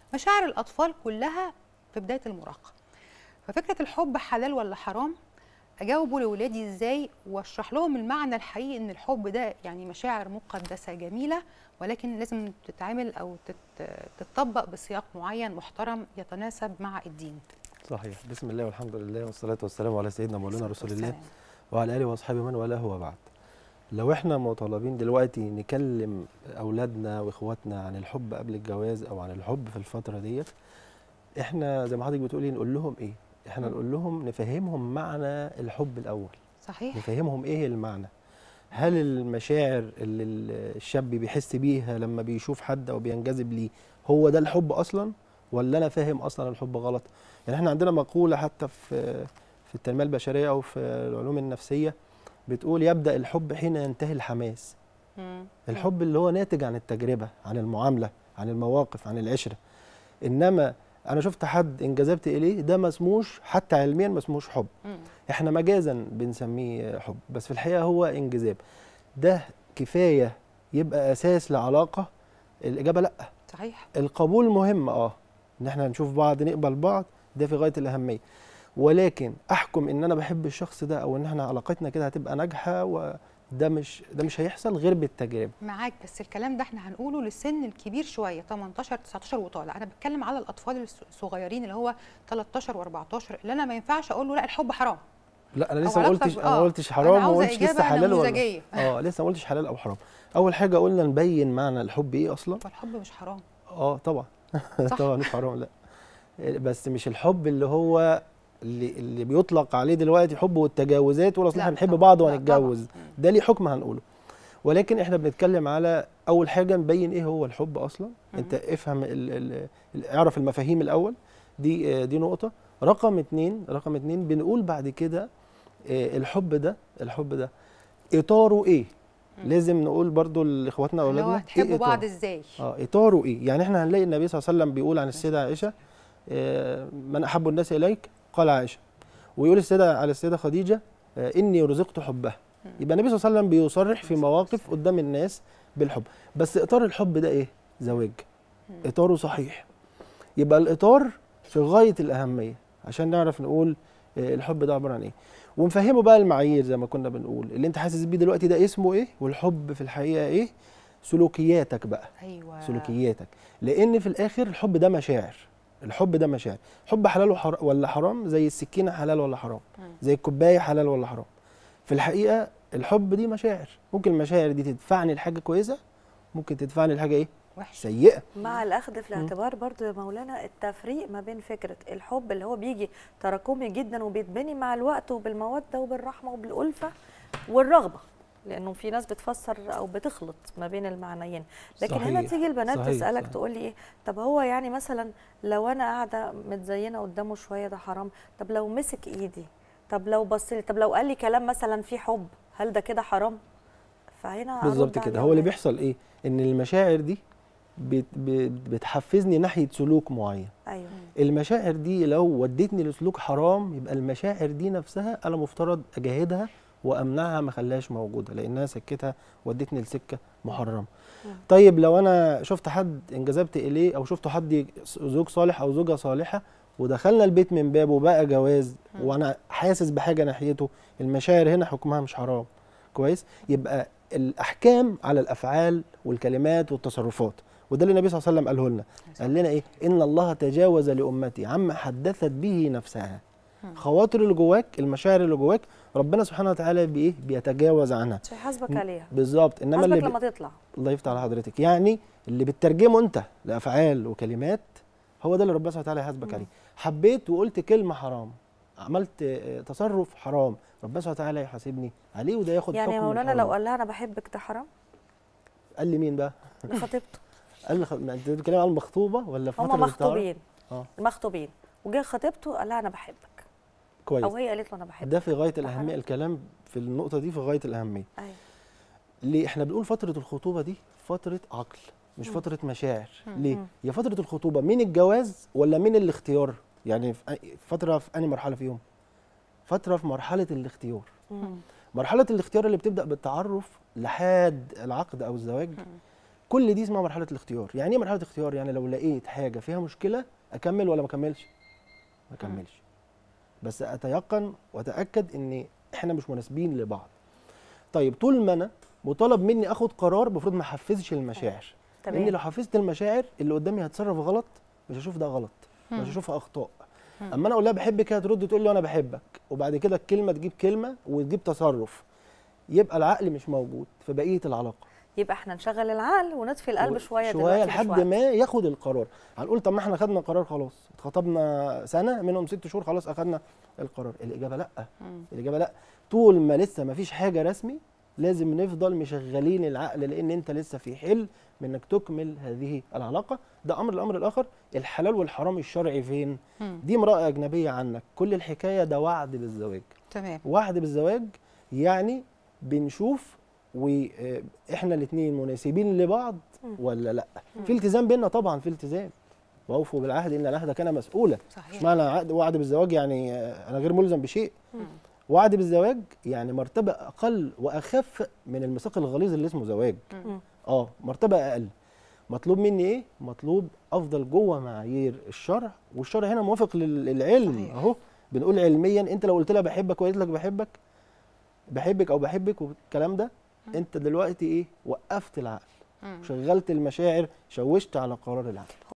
مشاعر الاطفال كلها في بدايه المراهقه ففكره الحب حلال ولا حرام اجاوبه لاولادي ازاي واشرح لهم المعنى الحقيقي ان الحب ده يعني مشاعر مقدسه جميله ولكن لازم تتعامل او تت- تتطبق بسياق معين محترم يتناسب مع الدين صحيح بسم الله والحمد لله والصلاة والسلام على سيدنا مولانا الصلاة رسول الله والسلام. وعلى آله وأصحابه من والاه وبعد لو احنا مطالبين دلوقتي نكلم أولادنا وإخواتنا عن الحب قبل الجواز أو عن الحب في الفترة ديت احنا زي ما حضرتك بتقولي نقول لهم إيه؟ احنا مم. نقول لهم نفهمهم معنى الحب الأول صحيح نفهمهم ايه المعنى هل المشاعر اللي الشاب بيحس بيها لما بيشوف حد او بينجذب ليه هو ده الحب اصلا ولا انا فاهم اصلا الحب غلط يعني احنا عندنا مقوله حتى في في التنميه البشريه او في العلوم النفسيه بتقول يبدا الحب حين ينتهي الحماس مم. الحب اللي هو ناتج عن التجربه عن المعامله عن المواقف عن العشره انما انا شفت حد انجذبت اليه ده ما اسموش حتى علميا ما اسموش حب مم. احنا مجازا بنسميه حب بس في الحقيقه هو انجذاب ده كفايه يبقى اساس لعلاقه الاجابه لا صحيح القبول مهم اه ان احنا نشوف بعض نقبل بعض ده في غايه الاهميه ولكن احكم ان انا بحب الشخص ده او ان احنا علاقتنا كده هتبقى ناجحه وده مش ده مش هيحصل غير بالتجربه معاك بس الكلام ده احنا هنقوله للسن الكبير شويه 18 19 وطالع انا بتكلم على الاطفال الص- الصغيرين اللي هو 13 و14 اللي انا ما ينفعش اقول له لا الحب حرام لا انا أو لسه ما علاقتك قلتش ب- انا ما آه، قلتش أنا حرام ما عاوزة قلتش لسه إجابة حلال ولا نموذجية. اه لسه ما قلتش حلال او حرام اول حاجه قلنا نبين معنى الحب ايه اصلا فالحب مش حرام اه طبعا صح. طبعا مش حرام لا بس مش الحب اللي هو اللي, اللي بيطلق عليه دلوقتي حب والتجاوزات ولا اصل لا احنا بنحب طبعاً، بعض لا وهنتجوز طبعاً. مم. ده ليه حكم هنقوله ولكن احنا بنتكلم على اول حاجه نبين ايه هو الحب اصلا انت افهم ال ال ال اعرف المفاهيم الاول دي آه، دي نقطه رقم اتنين رقم اتنين بنقول بعد كده آه، الحب ده الحب ده اطاره ايه مم. لازم نقول برضو لاخواتنا اللي هو واولادنا هتحبوا إطاره؟ بعض ازاي اه اطاره ايه يعني احنا هنلاقي النبي صلى الله عليه وسلم بيقول عن السيده عائشه آه، من احب الناس اليك قال عائشه ويقول السيده على السيده خديجه آه، اني رزقت حبها مم. يبقى النبي صلى الله عليه وسلم بيصرح في مواقف قدام الناس بالحب بس اطار الحب ده ايه زواج مم. اطاره صحيح يبقى الاطار في غايه الاهميه عشان نعرف نقول آه، الحب ده عباره عن ايه ونفهمه بقى المعايير زي ما كنا بنقول اللي انت حاسس بيه دلوقتي ده اسمه ايه والحب في الحقيقه ايه سلوكياتك بقى ايوه سلوكياتك لان في الاخر الحب ده مشاعر الحب ده مشاعر حب حلال وحر... ولا حرام زي السكينه حلال ولا حرام مم. زي الكوبايه حلال ولا حرام في الحقيقه الحب دي مشاعر ممكن المشاعر دي تدفعني لحاجه كويسه ممكن تدفعني لحاجه ايه وحش سيئه مع الاخذ في الاعتبار برضو يا مولانا التفريق ما بين فكره الحب اللي هو بيجي تراكمي جدا وبيتبني مع الوقت وبالموده وبالرحمه وبالالفه والرغبه لانه في ناس بتفسر او بتخلط ما بين المعنيين لكن هنا صحيح، تيجي البنات صحيح، تسالك صحيح. تقول لي ايه طب هو يعني مثلا لو انا قاعده متزينه قدامه شويه ده حرام طب لو مسك ايدي طب لو بص لي طب لو قال لي كلام مثلا فيه حب هل ده كده حرام فهنا أرد بالظبط على كده هو اللي الأولاد. بيحصل ايه ان المشاعر دي بت... بت... بتحفزني ناحيه سلوك معين ايوه المشاعر دي لو ودتني لسلوك حرام يبقى المشاعر دي نفسها انا مفترض اجاهدها وامنعها ما خليهاش موجوده لانها سكتها ودتني لسكه محرمه مم. طيب لو انا شفت حد انجذبت اليه او شفت حد زوج صالح او زوجه صالحه ودخلنا البيت من بابه وبقى جواز مم. وانا حاسس بحاجه ناحيته المشاعر هنا حكمها مش حرام كويس يبقى الاحكام على الافعال والكلمات والتصرفات وده اللي النبي صلى الله عليه وسلم قاله لنا قال لنا ايه ان الله تجاوز لامتي عما حدثت به نفسها مم. خواطر اللي جواك المشاعر اللي جواك ربنا سبحانه وتعالى بايه بيتجاوز عنها مش هيحاسبك عليها بالظبط انما حاسبك اللي بي... لما تطلع الله يفتح على حضرتك يعني اللي بتترجمه انت لافعال وكلمات هو ده اللي ربنا سبحانه وتعالى هيحاسبك مم. عليه حبيت وقلت كلمه حرام عملت آه، تصرف حرام ربنا سبحانه وتعالى يحاسبني عليه وده ياخد يعني يا حكم مولانا الحرام. لو قال لها انا بحبك ده حرام قال لي مين بقى لخطيبته قال لي خ... ما انت بتتكلم عن المخطوبه ولا في هما فتره التعارف؟ مخطوبين اه مخطوبين وجه خطيبته قال لها انا بحبك كويس او هي قالت له انا بحبك ده في غايه ده الاهميه حرام. الكلام في النقطه دي في غايه الاهميه ايوه ليه احنا بنقول فتره الخطوبه دي فتره عقل مش مم. فتره مشاعر مم. ليه مم. هي فتره الخطوبه من الجواز ولا من الاختيار يعني في أي- فتره في انهي مرحله فيهم فتره في مرحله الاختيار مم. مرحله الاختيار اللي بتبدا بالتعرف لحد العقد او الزواج مم. كل دي اسمها مرحله الاختيار يعني ايه مرحله الاختيار يعني لو لقيت حاجه فيها مشكله اكمل ولا ما اكملش ما اكملش بس اتيقن واتاكد ان احنا مش مناسبين لبعض طيب طول ما انا مطالب مني اخد قرار المفروض ما احفزش المشاعر لان تمام لو حفزت المشاعر اللي قدامي هتصرف غلط مش هشوف ده غلط مش هشوف اخطاء مم. اما انا اقول لها بحبك هي ترد تقول لي انا بحبك وبعد كده الكلمه تجيب كلمه وتجيب تصرف يبقى العقل مش موجود في بقيه العلاقه يبقى احنا نشغل العقل ونطفي القلب شويه شويه دلوقتي مش لحد وقت. ما ياخد القرار هنقول طب ما احنا خدنا قرار خلاص اتخطبنا سنه منهم ست شهور خلاص اخدنا القرار الاجابه لا مم. الاجابه لا طول ما لسه ما فيش حاجه رسمي لازم نفضل مشغلين العقل لان انت لسه في حل من انك تكمل هذه العلاقه ده امر الامر الاخر الحلال والحرام الشرعي فين مم. دي امراه اجنبيه عنك كل الحكايه ده وعد بالزواج تمام وعد بالزواج يعني بنشوف واحنا الاثنين مناسبين لبعض مم. ولا لا مم. في التزام بيننا طبعا في التزام واوفوا بالعهد ان العهد كان مسؤولا مش صحيح معنى عقد وعد بالزواج يعني آه، انا غير ملزم بشيء مم. وعد بالزواج يعني مرتبه اقل واخف من الميثاق الغليظ اللي اسمه زواج مم. اه مرتبه اقل مطلوب مني ايه مطلوب افضل جوه معايير الشرع والشرع هنا موافق لل- للعلم صحيح. اهو بنقول علميا انت لو قلت لها بحبك وقالت لك بحبك بحبك او بحبك والكلام ده مم. انت دلوقتي ايه وقفت العقل مم. شغلت المشاعر شوشت على قرار العقل